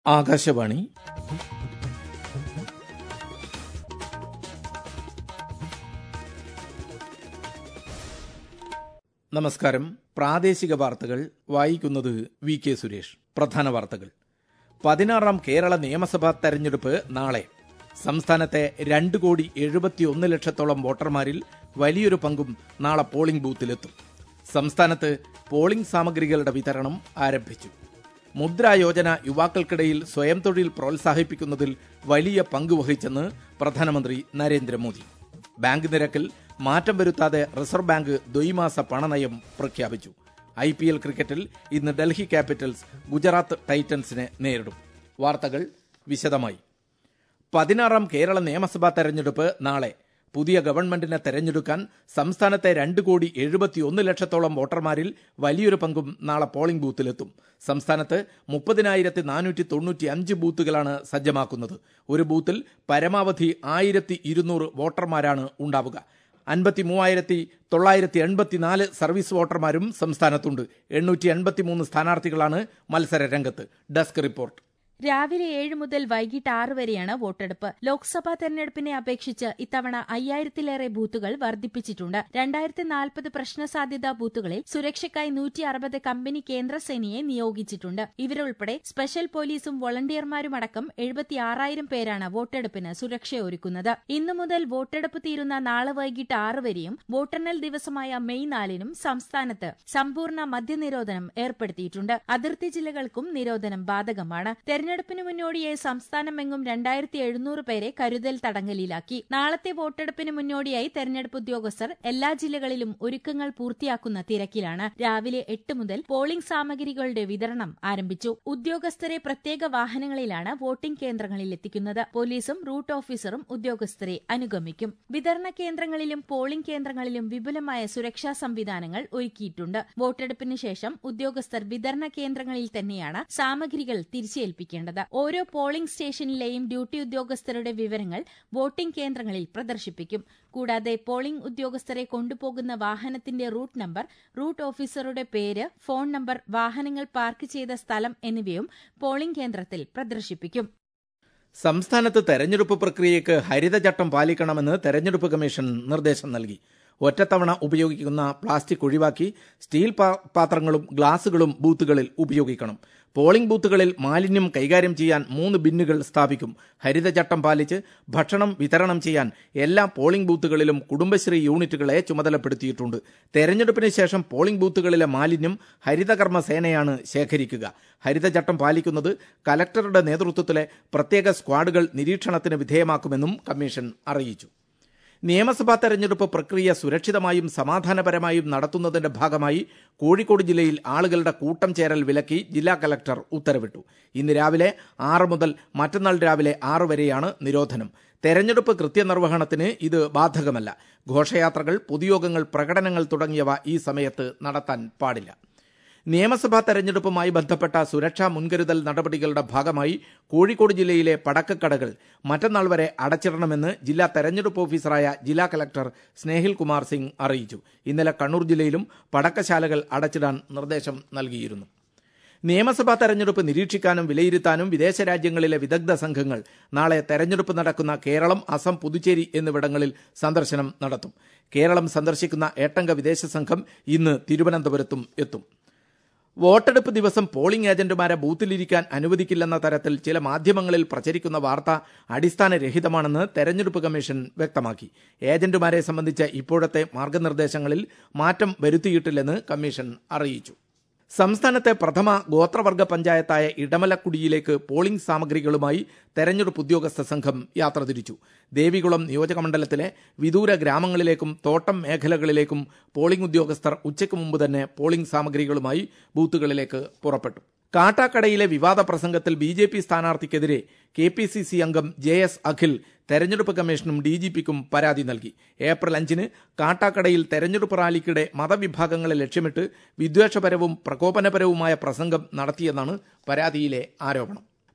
ആകാശവാണി നമസ്കാരം പ്രാദേശിക വാർത്തകൾ വായിക്കുന്നത് വി കെ സുരേഷ് പ്രധാന വാർത്തകൾ പതിനാറാം കേരള നിയമസഭാ തെരഞ്ഞെടുപ്പ് നാളെ സംസ്ഥാനത്തെ രണ്ട് കോടി എഴുപത്തിയൊന്ന് ലക്ഷത്തോളം വോട്ടർമാരിൽ വലിയൊരു പങ്കും നാളെ പോളിംഗ് ബൂത്തിലെത്തും സംസ്ഥാനത്ത് പോളിംഗ് സാമഗ്രികളുടെ വിതരണം ആരംഭിച്ചു മുദ്രാ യോജന യുവാക്കൾക്കിടയിൽ സ്വയം തൊഴിൽ പ്രോത്സാഹിപ്പിക്കുന്നതിൽ വലിയ പങ്ക് വഹിച്ചെന്ന് പ്രധാനമന്ത്രി നരേന്ദ്രമോദി ബാങ്ക് നിരക്കിൽ മാറ്റം വരുത്താതെ റിസർവ് ബാങ്ക് ദ്വൈമാസ പണനയം പ്രഖ്യാപിച്ചു ഐ പി എൽ ക്രിക്കറ്റിൽ ഇന്ന് ഡൽഹി ക്യാപിറ്റൽസ് ഗുജറാത്ത് ടൈറ്റൻസിനെ നേരിടും വാർത്തകൾ വിശദമായി പതിനാറാം കേരള നിയമസഭാ തെരഞ്ഞെടുപ്പ് നാളെ പുതിയ ഗവൺമെന്റിനെ തെരഞ്ഞെടുക്കാൻ സംസ്ഥാനത്തെ രണ്ട് കോടി എഴുപത്തിയൊന്ന് ലക്ഷത്തോളം വോട്ടർമാരിൽ വലിയൊരു പങ്കും നാളെ പോളിംഗ് ബൂത്തിലെത്തും സംസ്ഥാനത്ത് മുപ്പതിനായിരത്തി നാനൂറ്റി തൊണ്ണൂറ്റി അഞ്ച് ബൂത്തുകളാണ് സജ്ജമാക്കുന്നത് ഒരു ബൂത്തിൽ പരമാവധി ആയിരത്തി ഇരുന്നൂറ് വോട്ടർമാരാണ് ഉണ്ടാവുക അൻപത്തി മൂവായിരത്തി തൊള്ളായിരത്തി എൺപത്തിനാല് സർവീസ് വോട്ടർമാരും സംസ്ഥാനത്തുണ്ട് എണ്ണൂറ്റി എൺപത്തിമൂന്ന് സ്ഥാനാർത്ഥികളാണ് മത്സര രംഗത്ത് ഡെസ്ക് റിപ്പോർട്ട് രാവിലെ ഏഴ് മുതൽ വൈകിട്ട് ആറ് വരെയാണ് വോട്ടെടുപ്പ് ലോക്സഭാ തെരഞ്ഞെടുപ്പിനെ അപേക്ഷിച്ച് ഇത്തവണ അയ്യായിരത്തിലേറെ ബൂത്തുകൾ വർദ്ധിപ്പിച്ചിട്ടുണ്ട് രണ്ടായിരത്തി നാൽപ്പത് പ്രശ്നസാധ്യതാ ബൂത്തുകളിൽ സുരക്ഷയ്ക്കായി നൂറ്റി അറുപത് കമ്പനി കേന്ദ്രസേനയെ നിയോഗിച്ചിട്ടുണ്ട് ഇവരുൾപ്പെടെ സ്പെഷ്യൽ പോലീസും വോളണ്ടിയർമാരുമടക്കം എഴുപത്തിയാറായിരം പേരാണ് വോട്ടെടുപ്പിന് സുരക്ഷയൊരുക്കുന്നത് ഇന്നു മുതൽ വോട്ടെടുപ്പ് തീരുന്ന നാളെ വൈകിട്ട് ആറ് വരെയും വോട്ടെണ്ണൽ ദിവസമായ മെയ് നാലിനും സംസ്ഥാനത്ത് സമ്പൂർണ്ണ മദ്യനിരോധനം ഏർപ്പെടുത്തിയിട്ടുണ്ട് അതിർത്തി ജില്ലകൾക്കും നിരോധനം ബാധകമാണ് തെരഞ്ഞെടുപ്പിന് മുന്നോടിയായി സംസ്ഥാനമെങ്ങും രണ്ടായിരത്തി എഴുന്നൂറ് പേരെ കരുതൽ തടങ്കലിലാക്കി നാളത്തെ വോട്ടെടുപ്പിന് മുന്നോടിയായി തെരഞ്ഞെടുപ്പ് ഉദ്യോഗസ്ഥർ എല്ലാ ജില്ലകളിലും ഒരുക്കങ്ങൾ പൂർത്തിയാക്കുന്ന തിരക്കിലാണ് രാവിലെ എട്ട് മുതൽ പോളിംഗ് സാമഗ്രികളുടെ വിതരണം ആരംഭിച്ചു ഉദ്യോഗസ്ഥരെ പ്രത്യേക വാഹനങ്ങളിലാണ് വോട്ടിംഗ് കേന്ദ്രങ്ങളിൽ എത്തിക്കുന്നത് പോലീസും റൂട്ട് ഓഫീസറും ഉദ്യോഗസ്ഥരെ അനുഗമിക്കും വിതരണ കേന്ദ്രങ്ങളിലും പോളിംഗ് കേന്ദ്രങ്ങളിലും വിപുലമായ സുരക്ഷാ സംവിധാനങ്ങൾ ഒരുക്കിയിട്ടുണ്ട് വോട്ടെടുപ്പിന് ശേഷം ഉദ്യോഗസ്ഥർ വിതരണ കേന്ദ്രങ്ങളിൽ തന്നെയാണ് സാമഗ്രികൾ തിരിച്ചേൽപ്പിക്കേണ്ടത് ഓരോ പോളിംഗ് സ്റ്റേഷനിലെയും ഡ്യൂട്ടി ഉദ്യോഗസ്ഥരുടെ വിവരങ്ങൾ വോട്ടിംഗ് കേന്ദ്രങ്ങളിൽ പ്രദർശിപ്പിക്കും കൂടാതെ പോളിംഗ് ഉദ്യോഗസ്ഥരെ കൊണ്ടുപോകുന്ന വാഹനത്തിന്റെ റൂട്ട് നമ്പർ റൂട്ട് ഓഫീസറുടെ പേര് ഫോൺ നമ്പർ വാഹനങ്ങൾ പാർക്ക് ചെയ്ത സ്ഥലം എന്നിവയും പോളിംഗ് കേന്ദ്രത്തിൽ പ്രദർശിപ്പിക്കും സംസ്ഥാനത്ത് തെരഞ്ഞെടുപ്പ് പ്രക്രിയയ്ക്ക് ഹരിതചട്ടം പാലിക്കണമെന്ന് തെരഞ്ഞെടുപ്പ് കമ്മീഷൻ നിർദ്ദേശം നൽകി ഒറ്റത്തവണ ഉപയോഗിക്കുന്ന പ്ലാസ്റ്റിക് ഒഴിവാക്കി സ്റ്റീൽ പാത്രങ്ങളും ഗ്ലാസുകളും ബൂത്തുകളിൽ ഉപയോഗിക്കണം പോളിംഗ് ബൂത്തുകളിൽ മാലിന്യം കൈകാര്യം ചെയ്യാൻ മൂന്ന് ബിന്നുകൾ സ്ഥാപിക്കും ഹരിതചട്ടം പാലിച്ച് ഭക്ഷണം വിതരണം ചെയ്യാൻ എല്ലാ പോളിംഗ് ബൂത്തുകളിലും കുടുംബശ്രീ യൂണിറ്റുകളെ ചുമതലപ്പെടുത്തിയിട്ടുണ്ട് തെരഞ്ഞെടുപ്പിന് ശേഷം പോളിംഗ് ബൂത്തുകളിലെ മാലിന്യം ഹരിതകർമ്മ സേനയാണ് ശേഖരിക്കുക ഹരിതചട്ടം പാലിക്കുന്നത് കലക്ടറുടെ നേതൃത്വത്തിലെ പ്രത്യേക സ്ക്വാഡുകൾ നിരീക്ഷണത്തിന് വിധേയമാക്കുമെന്നും കമ്മീഷൻ അറിയിച്ചു നിയമസഭാ തെരഞ്ഞെടുപ്പ് പ്രക്രിയ സുരക്ഷിതമായും സമാധാനപരമായും നടത്തുന്നതിന്റെ ഭാഗമായി കോഴിക്കോട് ജില്ലയിൽ ആളുകളുടെ കൂട്ടം ചേരൽ വിലക്കി ജില്ലാ കലക്ടർ ഉത്തരവിട്ടു ഇന്ന് രാവിലെ ആറ് മുതൽ മറ്റന്നാൾ രാവിലെ ആറ് വരെയാണ് നിരോധനം തെരഞ്ഞെടുപ്പ് കൃത്യനിർവഹണത്തിന് ഇത് ബാധകമല്ല ഘോഷയാത്രകൾ പൊതുയോഗങ്ങൾ പ്രകടനങ്ങൾ തുടങ്ങിയവ ഈ സമയത്ത് നടത്താൻ പാടില്ല നിയമസഭാ തെരഞ്ഞെടുപ്പുമായി ബന്ധപ്പെട്ട സുരക്ഷാ മുൻകരുതൽ നടപടികളുടെ ഭാഗമായി കോഴിക്കോട് ജില്ലയിലെ പടക്കക്കടകൾ മറ്റന്നാൾ വരെ അടച്ചിടണമെന്ന് ജില്ലാ തെരഞ്ഞെടുപ്പ് ഓഫീസറായ ജില്ലാ കലക്ടർ സ്നേഹിൽ കുമാർ സിംഗ് അറിയിച്ചു ഇന്നലെ കണ്ണൂർ ജില്ലയിലും പടക്കശാലകൾ അടച്ചിടാൻ നിർദ്ദേശം നൽകിയിരുന്നു നിയമസഭാ തെരഞ്ഞെടുപ്പ് നിരീക്ഷിക്കാനും വിലയിരുത്താനും വിദേശ രാജ്യങ്ങളിലെ വിദഗ്ധ സംഘങ്ങൾ നാളെ തെരഞ്ഞെടുപ്പ് നടക്കുന്ന കേരളം അസം പുതുച്ചേരി എന്നിവിടങ്ങളിൽ സന്ദർശനം നടത്തും കേരളം സന്ദർശിക്കുന്ന ഏട്ടംഗ വിദേശ സംഘം ഇന്ന് തിരുവനന്തപുരത്തും എത്തും വോട്ടെടുപ്പ് ദിവസം പോളിംഗ് ഏജന്റുമാരെ ബൂത്തിലിരിക്കാൻ അനുവദിക്കില്ലെന്ന തരത്തിൽ ചില മാധ്യമങ്ങളിൽ പ്രചരിക്കുന്ന വാർത്ത അടിസ്ഥാനരഹിതമാണെന്ന് തെരഞ്ഞെടുപ്പ് കമ്മീഷൻ വ്യക്തമാക്കി ഏജന്റുമാരെ സംബന്ധിച്ച ഇപ്പോഴത്തെ മാർഗനിർദ്ദേശങ്ങളിൽ മാറ്റം വരുത്തിയിട്ടില്ലെന്ന് കമ്മീഷൻ അറിയിച്ചു സംസ്ഥാനത്തെ പ്രഥമ ഗോത്രവർഗ പഞ്ചായത്തായ ഇടമലക്കുടിയിലേക്ക് പോളിംഗ് സാമഗ്രികളുമായി തെരഞ്ഞെടുപ്പ് ഉദ്യോഗസ്ഥ സംഘം യാത്ര തിരിച്ചു ദേവികുളം നിയോജകമണ്ഡലത്തിലെ വിദൂര ഗ്രാമങ്ങളിലേക്കും തോട്ടം മേഖലകളിലേക്കും പോളിംഗ് ഉദ്യോഗസ്ഥർ ഉച്ചയ്ക്ക് മുമ്പ് തന്നെ പോളിംഗ് സാമഗ്രികളുമായി ബൂത്തുകളിലേക്ക് പുറപ്പെട്ടു കാട്ടാക്കടയിലെ വിവാദ പ്രസംഗത്തിൽ ബി ജെ പി സ്ഥാനാർത്ഥിക്കെതിരെ കെ പി സി സി അംഗം ജെ എസ് അഖിൽ തെരഞ്ഞെടുപ്പ് കമ്മീഷനും ഡി ജി പിക്കും പരാതി നൽകി ഏപ്രിൽ അഞ്ചിന് കാട്ടാക്കടയിൽ തെരഞ്ഞെടുപ്പ് റാലിക്കിടെ മതവിഭാഗങ്ങളെ ലക്ഷ്യമിട്ട് വിദ്വേഷപരവും പ്രകോപനപരവുമായ പ്രസംഗം നടത്തിയെന്നാണ് പരാതിയിലെ ആരോപണം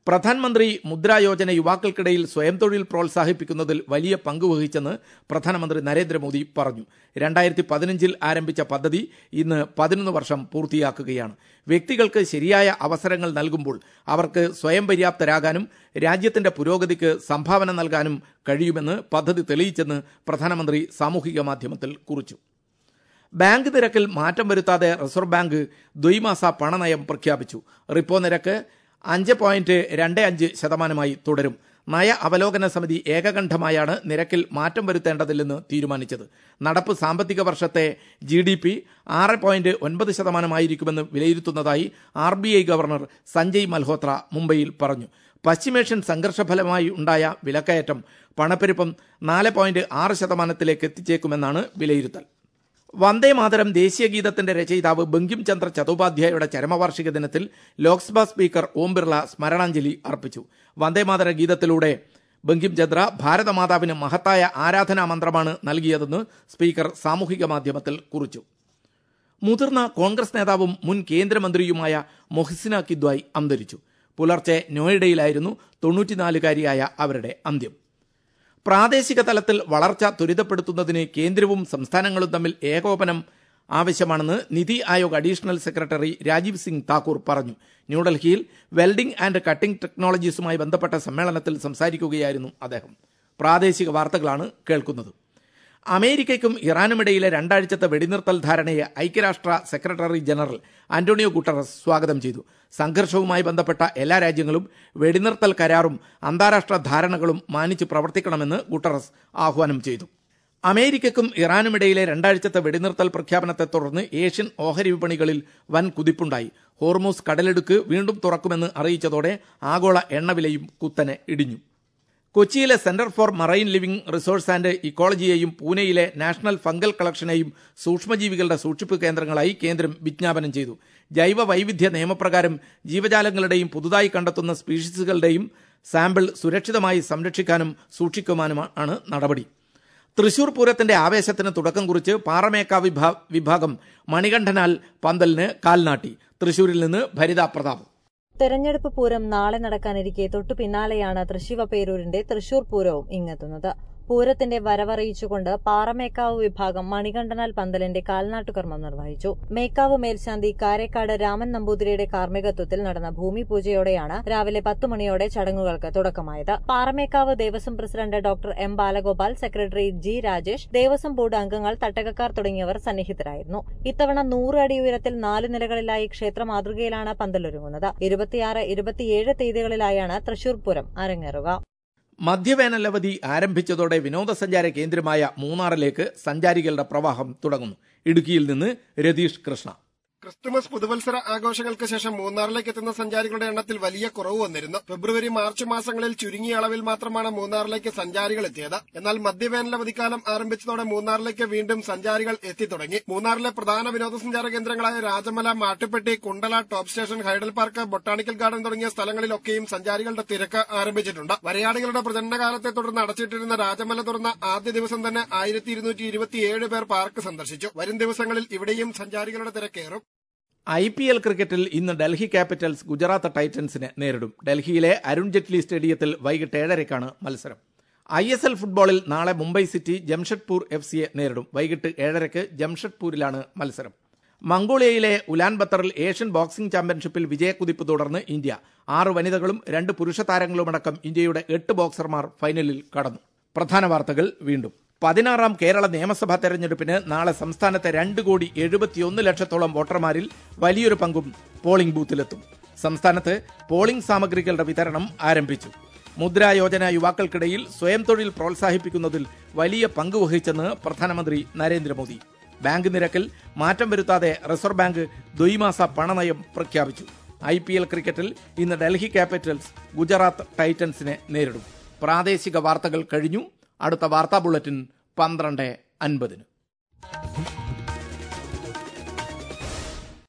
പ്രധാനമന്ത്രി മുദ്രാ യോജന യുവാക്കൾക്കിടയിൽ സ്വയം തൊഴിൽ പ്രോത്സാഹിപ്പിക്കുന്നതിൽ വലിയ പങ്കുവഹിച്ചെന്ന് പ്രധാനമന്ത്രി നരേന്ദ്രമോദി പറഞ്ഞു രണ്ടായിരത്തി പതിനഞ്ചിൽ ആരംഭിച്ച പദ്ധതി ഇന്ന് പതിനൊന്ന് വർഷം പൂർത്തിയാക്കുകയാണ് വ്യക്തികൾക്ക് ശരിയായ അവസരങ്ങൾ നൽകുമ്പോൾ അവർക്ക് സ്വയം പര്യാപ്തരാകാനും രാജ്യത്തിന്റെ പുരോഗതിക്ക് സംഭാവന നൽകാനും കഴിയുമെന്ന് പദ്ധതി തെളിയിച്ചെന്ന് പ്രധാനമന്ത്രി സാമൂഹിക മാധ്യമത്തിൽ കുറിച്ചു ബാങ്ക് നിരക്കിൽ മാറ്റം വരുത്താതെ റിസർവ് ബാങ്ക് ദ്വൈമാസ പണനയം പ്രഖ്യാപിച്ചു റിപ്പോ നിരക്ക് അഞ്ച് പോയിന്റ് രണ്ട് അഞ്ച് ശതമാനമായി തുടരും നയ അവലോകന സമിതി ഏകകണ്ഠമായാണ് നിരക്കിൽ മാറ്റം വരുത്തേണ്ടതില്ലെന്ന് തീരുമാനിച്ചത് നടപ്പ് സാമ്പത്തിക വർഷത്തെ ജി ഡി പി ആറ് പോയിന്റ് ഒൻപത് ശതമാനമായിരിക്കുമെന്ന് വിലയിരുത്തുന്നതായി R B I governor Sanjay Malhotra മുംബൈയിൽ പറഞ്ഞു പശ്ചിമേഷ്യൻ സംഘർഷഫലമായി ഉണ്ടായ വിലക്കയറ്റം പണപ്പെരുപ്പം നാല് പോയിന്റ് ആറ് ശതമാനത്തിലേക്ക് എത്തിച്ചേക്കുമെന്നാണ് വിലയിരുത്തൽ വന്ദേ മാതരം ദേശീയ ഗീതത്തിന്റെ രചയിതാവ് ബങ്കിം ചന്ദ്ര ചതോപാധ്യായയുടെ ചരമവാർഷിക ദിനത്തിൽ ലോക്സഭാ സ്പീക്കർ ഓം ബിർള സ്മരണാഞ്ജലി അർപ്പിച്ചു വന്ദേ മാതര ഗീതത്തിലൂടെ ബങ്കിം ചന്ദ്ര ഭാരതമാതാവിന് മഹത്തായ ആരാധനാ മന്ത്രമാണ് നൽകിയതെന്ന് സ്പീക്കർ സാമൂഹിക മാധ്യമത്തിൽ കുറിച്ചു മുതിർന്ന കോൺഗ്രസ് നേതാവും മുൻ കേന്ദ്രമന്ത്രിയുമായ മൊഹസിന കിദ്വായ് അന്തരിച്ചു പുലർച്ചെ നോയിഡയിലായിരുന്നു തൊണ്ണൂറ്റിനാലുകാരിയായ അവരുടെ അന്ത്യം പ്രാദേശിക തലത്തിൽ വളർച്ച ത്വരിതപ്പെടുത്തുന്നതിന് കേന്ദ്രവും സംസ്ഥാനങ്ങളും തമ്മിൽ ഏകോപനം ആവശ്യമാണെന്ന് നിതി ആയോഗ് അഡീഷണൽ സെക്രട്ടറി രാജീവ് സിംഗ് താക്കൂർ പറഞ്ഞു ന്യൂഡൽഹിയിൽ വെൽഡിംഗ് ആൻഡ് കട്ടിംഗ് ടെക്നോളജീസുമായി ബന്ധപ്പെട്ട സമ്മേളനത്തിൽ സംസാരിക്കുകയായിരുന്നു അദ്ദേഹം പ്രാദേശിക വാർത്തകളാണ് കേൾക്കുന്നത് അമേരിക്കയ്ക്കും ഇറാനുമിടയിലെ രണ്ടാഴ്ചത്തെ വെടിനിർത്തൽ ധാരണയെ ഐക്യരാഷ്ട്ര സെക്രട്ടറി ജനറൽ ആന്റോണിയോ ഗുട്ടറസ് സ്വാഗതം ചെയ്തു സംഘർഷവുമായി ബന്ധപ്പെട്ട എല്ലാ രാജ്യങ്ങളും വെടിനിർത്തൽ കരാറും അന്താരാഷ്ട്ര ധാരണകളും മാനിച്ച് പ്രവർത്തിക്കണമെന്ന് ഗുട്ടറസ് ആഹ്വാനം ചെയ്തു അമേരിക്കയ്ക്കും ഇറാനുമിടയിലെ രണ്ടാഴ്ചത്തെ വെടിനിർത്തൽ പ്രഖ്യാപനത്തെ തുടർന്ന് ഏഷ്യൻ ഓഹരി വിപണികളിൽ വൻ കുതിപ്പുണ്ടായി ഹോർമൂസ് കടലെടുക്ക് വീണ്ടും തുറക്കുമെന്ന് അറിയിച്ചതോടെ ആഗോള എണ്ണവിലയും കുത്തനെ ഇടിഞ്ഞു കൊച്ചിയിലെ centre for marine living resource and ഇക്കോളജിയെയും പൂനെയിലെ നാഷണൽ ഫംഗൽ കളക്ഷനെയും സൂക്ഷ്മജീവികളുടെ സൂക്ഷിപ്പ് കേന്ദ്രങ്ങളായി കേന്ദ്രം വിജ്ഞാപനം ചെയ്തു ജൈവ വൈവിധ്യ നിയമപ്രകാരം ജീവജാലങ്ങളുടെയും പുതുതായി കണ്ടെത്തുന്ന സ്പീഷീസുകളുടെയും സാമ്പിൾ സുരക്ഷിതമായി സംരക്ഷിക്കാനും സൂക്ഷിക്കുവാനുമാണ് നടപടി തൃശൂർ പൂരത്തിന്റെ ആവേശത്തിന് തുടക്കം കുറിച്ച് പാറമേക്കാവ് വിഭാഗം മണികണ്ഠനാൽ പന്തലിന് കാൽനാട്ടി തൃശൂരിൽ നിന്ന് ഭരിത പ്രതാപ് തെരഞ്ഞെടുപ്പ് പൂരം നാളെ നടക്കാനിരിക്കെ തൊട്ടു പിന്നാലെയാണ് തൃശിവപേരൂരിന്റെ തൃശൂർ പൂരവും ഇങ്ങെത്തുന്നത് പൂരത്തിന്റെ വരവറിയിച്ചുകൊണ്ട് പാറമേക്കാവ് വിഭാഗം മണികണ്ഠനാൽ പന്തലിന്റെ കാൽനാട്ടുകർമ്മം നിർവഹിച്ചു മേക്കാവ് മേൽശാന്തി കാരേക്കാട് രാമൻ നമ്പൂതിരിയുടെ കാർമ്മികത്വത്തിൽ നടന്ന ഭൂമി പൂജയോടെയാണ് രാവിലെ പത്തു മണിയോടെ ചടങ്ങുകൾക്ക് തുടക്കമായത് Paramekkavu Devaswom president doctor M Balagopal secretary G Rajesh Devaswom board അംഗങ്ങൾ തട്ടകക്കാർ തുടങ്ങിയവർ സന്നിഹിതരായിരുന്നു ഇത്തവണ നൂറ് അടി ഉയരത്തിൽ നാല് നിലകളിലായി ക്ഷേത്ര മാതൃകയിലാണ് പന്തലൊരുങ്ങുന്നത് ഇരുപത്തിയാറ് ഇരുപത്തിയേഴ് തീയതികളിലായാണ് തൃശൂർ പൂരം അരങ്ങേറുക മധ്യവേനലവധി ആരംഭിച്ചതോടെ വിനോദസഞ്ചാര കേന്ദ്രമായ മൂന്നാറിലേക്ക് സഞ്ചാരികളുടെ പ്രവാഹം തുടങ്ങുന്നു ഇടുക്കിയിൽ നിന്ന് രതീഷ് കൃഷ്ണ ക്രിസ്തുമസ് പുതുവത്സര ആഘോഷങ്ങൾക്ക് ശേഷം മൂന്നാറിലേക്ക് എത്തുന്ന സഞ്ചാരികളുടെ എണ്ണത്തിൽ വലിയ കുറവ് വന്നിരുന്നു ഫെബ്രുവരി മാർച്ച് മാസങ്ങളിൽ ചുരുങ്ങിയ അളവിൽ മാത്രമാണ് മൂന്നാറിലേക്ക് സഞ്ചാരികൾ എത്തിയത് എന്നാൽ മധ്യവേനലവധിക്കാലം ആരംഭിച്ചതോടെ മൂന്നാറിലേക്ക് വീണ്ടും സഞ്ചാരികൾ എത്തിത്തുടങ്ങി മൂന്നാറിലെ പ്രധാന വിനോദസഞ്ചാര കേന്ദ്രങ്ങളായ Rajamala Mattupetty Kundala top station hydel park botanical garden തുടങ്ങിയ സ്ഥലങ്ങളിലൊക്കെയും സഞ്ചാരികളുടെ തിരക്ക് ആരംഭിച്ചിട്ടുണ്ട് വരയാടികളുടെ പ്രചരണകാലത്തെ തുടർന്ന് അടച്ചിട്ടിരുന്ന രാജമല തുറന്ന ആദ്യ ദിവസം തന്നെ ആയിരത്തി ഇരുന്നൂറ്റി ഇരുപത്തിയേഴ് പേർ പാർക്ക് സന്ദർശിച്ചു വരും ദിവസങ്ങളിൽ ഇവിടെയും സഞ്ചാരികളുടെ തിരക്കേറും ഐ പി എൽ ക്രിക്കറ്റിൽ ഇന്ന് ഡൽഹി ക്യാപിറ്റൽസ് ഗുജറാത്ത് ടൈറ്റൻസിനെ നേരിടും ഡൽഹിയിലെ അരുൺ ജെറ്റ്ലി സ്റ്റേഡിയത്തിൽ വൈകിട്ട് ഏഴരയ്ക്കാണ് മത്സരം ഐ എസ് എൽ ഫുട്ബോളിൽ നാളെ മുംബൈ സിറ്റി ജംഷഡ്പൂർ എഫ് സിയെ നേരിടും വൈകിട്ട് ഏഴരയ്ക്ക് ജംഷഡ്പൂരിലാണ് മത്സരം മംഗോളിയയിലെ ഉലാൻ ബത്തറിൽ ഏഷ്യൻ ബോക്സിംഗ് ചാമ്പ്യൻഷിപ്പിൽ വിജയക്കുതിപ്പ് തുടർന്ന് ഇന്ത്യ ആറ് വനിതകളും രണ്ട് പുരുഷ താരങ്ങളുമടക്കം ഇന്ത്യയുടെ എട്ട് ബോക്സർമാർ ഫൈനലിൽ കടന്നു പ്രധാന വാർത്തകൾ വീണ്ടും പതിനാറാം കേരള നിയമസഭാ തെരഞ്ഞെടുപ്പിന് നാളെ സംസ്ഥാനത്തെ രണ്ട് കോടി എഴുപത്തിയൊന്ന് ലക്ഷത്തോളം വോട്ടർമാരിൽ വലിയൊരു പങ്കും പോളിംഗ് ബൂത്തിലെത്തും സംസ്ഥാനത്ത് പോളിംഗ് സാമഗ്രികളുടെ വിതരണം ആരംഭിച്ചു മുദ്രാ യോജന യുവാക്കൾക്കിടയിൽ സ്വയം തൊഴിൽ പ്രോത്സാഹിപ്പിക്കുന്നതിൽ വലിയ പങ്ക് വഹിച്ചെന്ന് പ്രധാനമന്ത്രി നരേന്ദ്രമോദി ബാങ്ക് നിരക്കിൽ മാറ്റം വരുത്താതെ റിസർവ് ബാങ്ക് ദ്വൈമാസ പണനയം പ്രഖ്യാപിച്ചു ഐ പി എൽ ക്രിക്കറ്റിൽ ഇന്ന് ഡൽഹി ക്യാപിറ്റൽസ് ഗുജറാത്ത് ടൈറ്റൻസിനെ നേരിടും പ്രാദേശിക വാർത്തകൾ കഴിഞ്ഞു അടുത്ത വാർത്താ ബുള്ളറ്റിൻ പന്ത്രണ്ട് അൻപതിന്